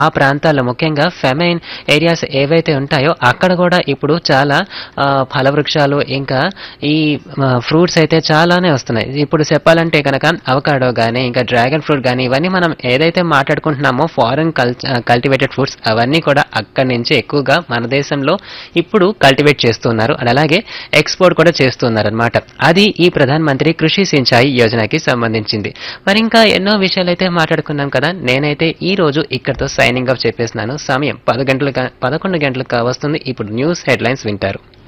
ఆ ప్రాంతాల్లో ముఖ్యంగా ఫెమైన్ ఏరియాస్ ఏవైతే ఉంటాయో అక్కడ కూడా ఇప్పుడు చాలా ఆ, ఫల వృక్షాలు ఇంకా ఈ ఫ్రూట్స్ అయితే చాలానే వస్తున్నాయి ఇప్పుడు చెప్పాలంటే కనుక అవకాడో కానీ ఇంకా డ్రాగన్ ఫ్రూట్ కానీ ఇవన్నీ మనం ఏదైతే మాట్లాడుకుంటున్నామో ఫారెన్ కల్ కల్టివేటెడ్ ఫ్రూట్స్ అవన్నీ కూడా అక్కడి నుంచి ఎక్కువగా మన దేశంలో ఇప్పుడు కల్టివేట్ చేస్తున్నారు అండ్ అలాగే ఎక్స్పోర్ట్ కూడా చేస్తున్నారు అనమాట అది ఈ ప్రధాన మంత్రి కృషి సించాయి యోజనకి సంబంధించింది మరి ఇంకా ఎన్నో విషయాలు అయితే మాట్లాడుకున్నాం కదా నేనైతే ఈ రోజు ఇక్కడతో సైనింగ్ ఆఫ్ చెప్పేస్తున్నాను సమయం పది గంటలు పదకొండు గంటలకు వస్తుంది ఇప్పుడు న్యూస్ హెడ్లైన్స్ వింటారు